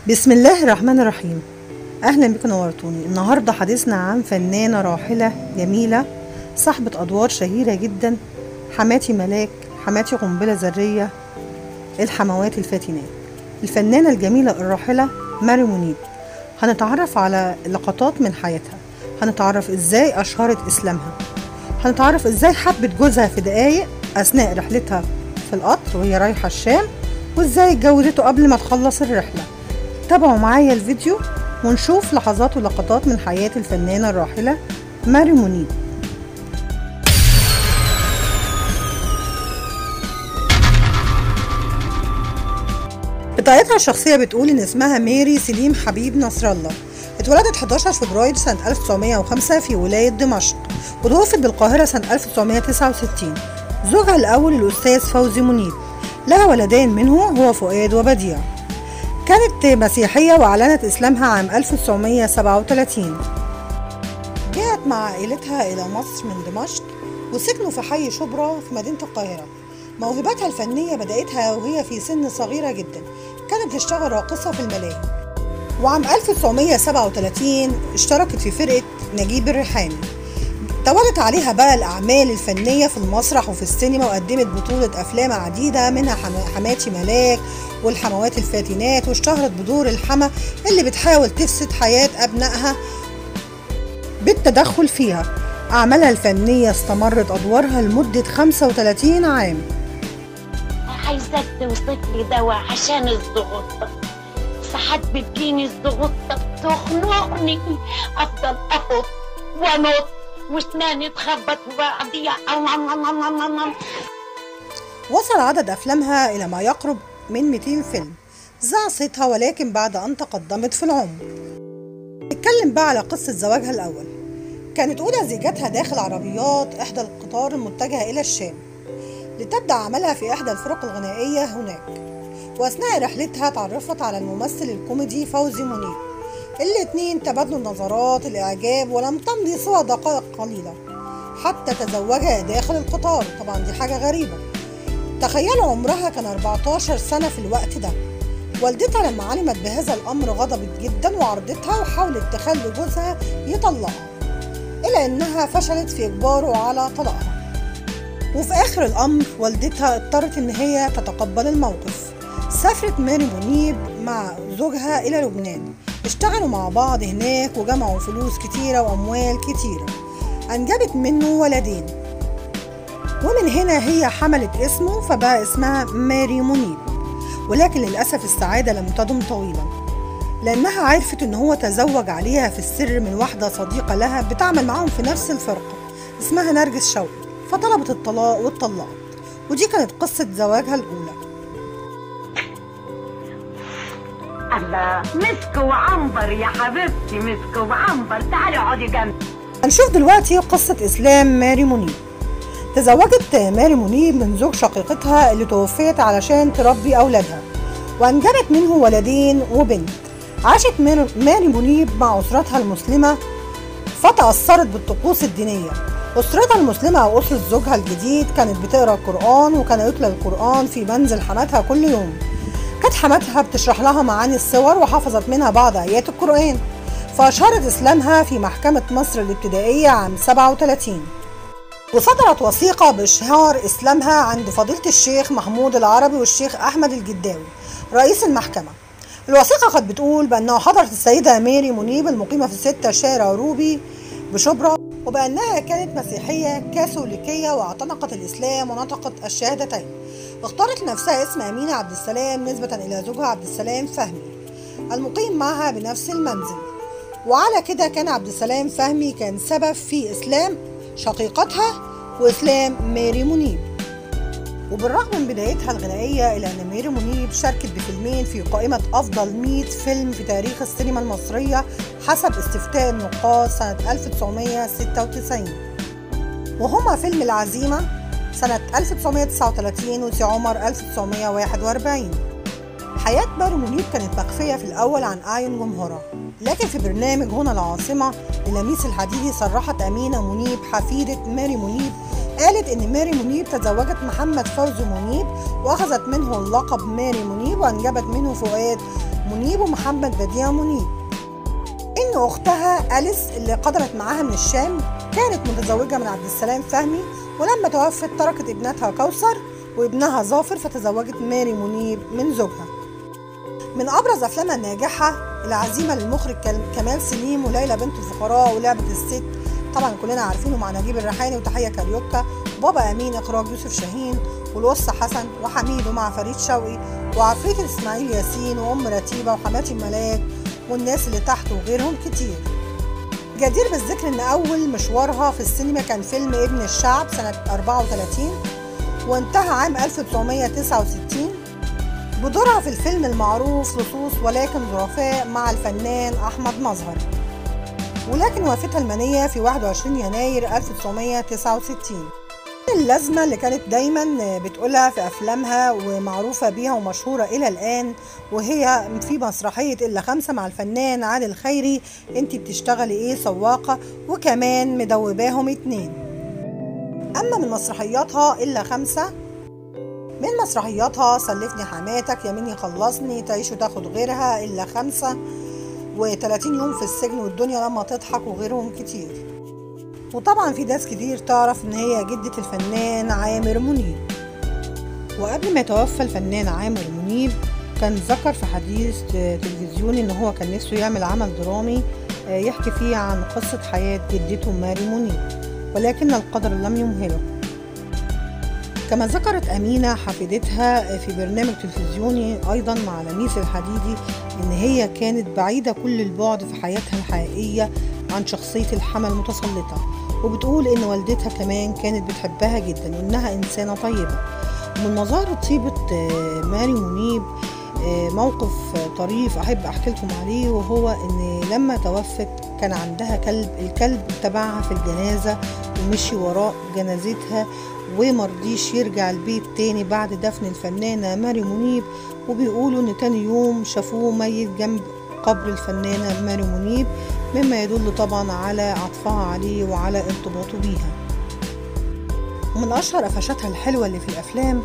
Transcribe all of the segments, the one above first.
بسم الله الرحمن الرحيم اهلا بكم نورتوني النهارده حديثنا عن فنانه راحله جميله صاحبه ادوار شهيره جدا حماتي ملاك حماتي قنبله ذريه الحموات الفاتنات الفنانه الجميله الراحله ماري منيب هنتعرف على لقطات من حياتها هنتعرف ازاي اشهرت اسلامها هنتعرف ازاي حبت جوزها في دقايق اثناء رحلتها في القطر وهي رايحه الشام وازاي اتجوزته قبل ما تخلص الرحله تابعوا معايا الفيديو ونشوف لحظات ولقطات من حياة الفنانة الراحلة ماري منيب بطاقتها الشخصية بتقول إن اسمها ماري سليم حبيب نصر الله اتولدت 11 فبراير سنة 1905 في ولاية دمشق وتوفت بالقاهرة سنة 1969 زوجها الأول الأستاذ فوزي منيب لها ولدين منه هو فؤاد وبديع كانت مسيحية وأعلنت إسلامها عام 1937 جاءت مع عائلتها إلى مصر من دمشق وسكنوا في حي شبرا في مدينة القاهرة موهبتها الفنية بدأتها وهي في سن صغيرة جدا كانت بتشتغل راقصة في الملاهي وعام 1937 اشتركت في فرقة نجيب الريحاني توالت عليها بقى الأعمال الفنية في المسرح وفي السينما وقدمت بطولة أفلام عديدة منها حماتي ملاك والحموات الفاتنات واشتهرت بدور الحما اللي بتحاول تفسد حياة أبنائها بالتدخل فيها أعمالها الفنية استمرت أدوارها لمدة 35 عام عايزاك توصف لي دواء عشان الضغط ساعات بتجيني الضغط بتخنقني افضل اخد وانط واسناني تخبط في بعضيها وصل عدد أفلامها إلى ما يقرب من 200 فيلم ذاع صيتها ولكن بعد أن تقدمت في العمر نتكلم بقى على قصة زواجها الأول كانت أولى زيجتها داخل عربيات إحدى القطار المتجهة إلى الشام لتبدأ عملها في إحدى الفرق الغنائية هناك وأثناء رحلتها تعرفت على الممثل الكوميدي فوزي منيب الاتنين تبادلوا النظرات الإعجاب ولم تمضي سوى دقائق قليلة حتى تزوجا داخل القطار طبعا دي حاجة غريبة تخيلوا عمرها كان 14 سنة في الوقت ده والدتها لما علمت بهذا الأمر غضبت جدا وعرضتها وحاولت تخلي جوزها يطلقها إلى إنها فشلت في إجباره على طلاقها وفي آخر الأمر والدتها اضطرت إن هي تتقبل الموقف سافرت ماري منيب مع زوجها إلى لبنان اشتغلوا مع بعض هناك وجمعوا فلوس كتيرة وأموال كتيرة أنجبت منه ولدين ومن هنا هي حملت اسمه فبقى اسمها ماري منيب ولكن للأسف السعادة لم تدم طويلا لأنها عرفت إن هو تزوج عليها في السر من واحدة صديقة لها بتعمل معاهم في نفس الفرقة اسمها نرجس شوقي فطلبت الطلاق واتطلقت ودي كانت قصة زواجها الأولى الله مسك وعنبر يا حبيبتي مسك وعنبر تعالي اقعدي جنبي هنشوف دلوقتي قصة إسلام ماري منيب تزوجت ماري منيب من زوج شقيقتها اللي توفيت علشان تربي أولادها وأنجبت منه ولدين وبنت عاشت ماري منيب مع أسرتها المسلمة فتأثرت بالطقوس الدينية أسرتها المسلمة أو أسرة زوجها الجديد كانت بتقرأ القرآن وكان يتلى القرآن في منزل حماتها كل يوم كانت حماتها بتشرح لها معاني الصور وحفظت منها بعض آيات القرآن فأشهرت إسلامها في محكمة مصر الابتدائية عام 37 وصدرت وثيقة بإشهار إسلامها عند فضيلة الشيخ محمود العربي والشيخ أحمد الجداوي رئيس المحكمة الوثيقة قد بتقول بأنه حضرت السيدة ميري منيب المقيمة في ستة شارع روبي بشبرا وبأنها كانت مسيحية كاثوليكية واعتنقت الإسلام ونطقت الشهادتين اختارت لنفسها اسم أمينة عبد السلام نسبة إلى زوجها عبد السلام فهمي المقيم معها بنفس المنزل وعلى كده كان عبد السلام فهمي كان سبب في إسلام شقيقتها وإسلام ماري منيب وبالرغم من بدايتها الغنائية إلا أن ماري منيب شاركت بفيلمين في قائمة أفضل 100 فيلم في تاريخ السينما المصرية حسب استفتاء النقاد سنة 1996 وهما فيلم العزيمة سنة 1939 وسي عمر 1941 حياة ماري منيب كانت مخفية في الأول عن أعين جمهورها لكن في برنامج هنا العاصمة للميس الحديدي صرحت أمينة منيب حفيدة ماري منيب قالت إن ماري منيب تزوجت محمد فوزي منيب وأخذت منه اللقب ماري منيب وأنجبت منه فؤاد منيب ومحمد بديع منيب إن أختها أليس اللي قدمت معاها من الشام كانت متزوجة من عبد السلام فهمي ولما توفت تركت ابنتها كوثر وابنها ظافر فتزوجت ماري منيب من زوجها من أبرز أفلامها الناجحة العزيمة للمخرج كمال سليم وليلى بنت الفقراء ولعبة الست طبعا كلنا عارفينه مع نجيب الريحاني وتحية كاريوكا وبابا أمين إخراج يوسف شاهين والوصة حسن وحميد ومع فريد شوقي وعفريت إسماعيل ياسين وأم رتيبة وحماتي ملاك والناس اللي تحت وغيرهم كتير جدير بالذكر ان اول مشوارها في السينما كان فيلم ابن الشعب سنة 34 وانتهى عام 1969 بدورها في الفيلم المعروف لصوص ولكن ظرفاء مع الفنان احمد مظهر ولكن وفتها المنية في 21 يناير 1969 اللازمة اللي كانت دايما بتقولها في أفلامها ومعروفة بيها ومشهورة إلى الآن وهي في مسرحية إلا خمسة مع الفنان عادل خيري أنت بتشتغلي إيه سواقة وكمان مدوباهم اتنين أما من مسرحياتها إلا خمسة من مسرحياتها سلفني حماتك يمين خلصني تعيش وتاخد غيرها إلا خمسة و30 يوم في السجن والدنيا لما تضحك وغيرهم كتير وطبعا في ناس كتير تعرف ان هي جدة الفنان عامر منيب وقبل ما يتوفى الفنان عامر منيب كان ذكر في حديث تلفزيوني ان هو كان نفسه يعمل عمل درامي يحكي فيه عن قصة حياة جدته ماري منيب ولكن القدر لم يمهله كما ذكرت أمينة حفيدتها في برنامج تلفزيوني أيضا مع لميس الحديدي إن هي كانت بعيدة كل البعد في حياتها الحقيقية عن شخصية الحمى المتسلطة وبتقول إن والدتها كمان كانت بتحبها جدا وإنها إنسانة طيبة ومن مظاهر طيبة ماري منيب موقف طريف أحب أحكي لكم عليه وهو إن لما توفت كان عندها كلب الكلب تبعها في الجنازة ومشي وراء جنازتها ومرضيش يرجع البيت تاني بعد دفن الفنانة ماري منيب وبيقولوا إن تاني يوم شافوه ميت جنب قبر الفنانة ماري منيب مما يدل طبعا على عطفها عليه وعلى ارتباطه بيها ومن أشهر قفشاتها الحلوة اللي في الأفلام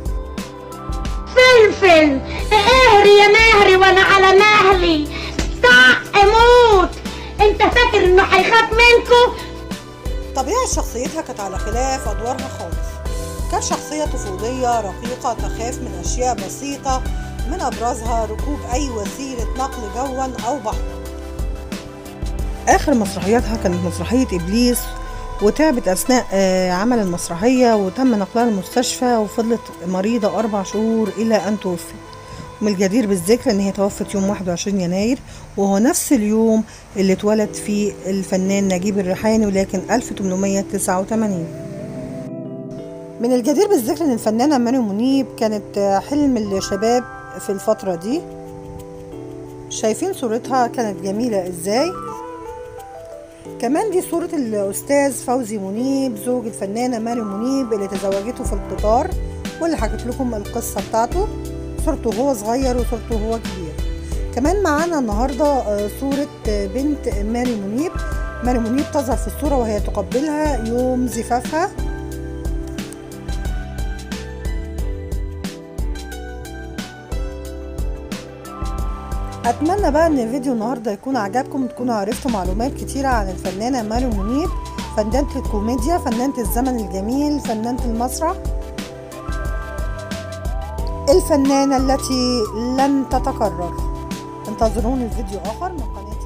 فلفل اهري يا مهري وانا على مهلي طق اموت انت فاكر انه هيخاف منكو طبيعة شخصيتها كانت على خلاف أدوارها خالص كانت شخصية طفولية رقيقة تخاف من أشياء بسيطة من أبرزها ركوب أي وسيلة نقل جوا أو بحرا آخر مسرحياتها كانت مسرحية إبليس وتعبت أثناء عمل المسرحية وتم نقلها المستشفى وفضلت مريضة أربع شهور إلى أن توفت ومن الجدير بالذكر إن هي توفت يوم 21 يناير وهو نفس اليوم اللي اتولد فيه الفنان نجيب الريحاني ولكن 1889 من الجدير بالذكر إن الفنانة ماري منيب كانت حلم الشباب في الفترة دي شايفين صورتها كانت جميلة إزاي كمان دي صورة الأستاذ فوزي منيب زوج الفنانة ماري منيب اللي تزوجته في القطار واللي حكيت لكم القصة بتاعته صورته وهو صغير وصورته وهو كبير كمان معانا النهاردة صورة بنت ماري منيب ماري منيب تظهر في الصورة وهي تقبلها يوم زفافها اتمنى بقى ان الفيديو النهارده يكون عجبكم تكونوا عرفتوا معلومات كتيره عن الفنانه ماري منيب فنانه الكوميديا فنانه الزمن الجميل فنانه المسرح الفنانه التي لن تتكرر انتظروني في فيديو اخر من قناه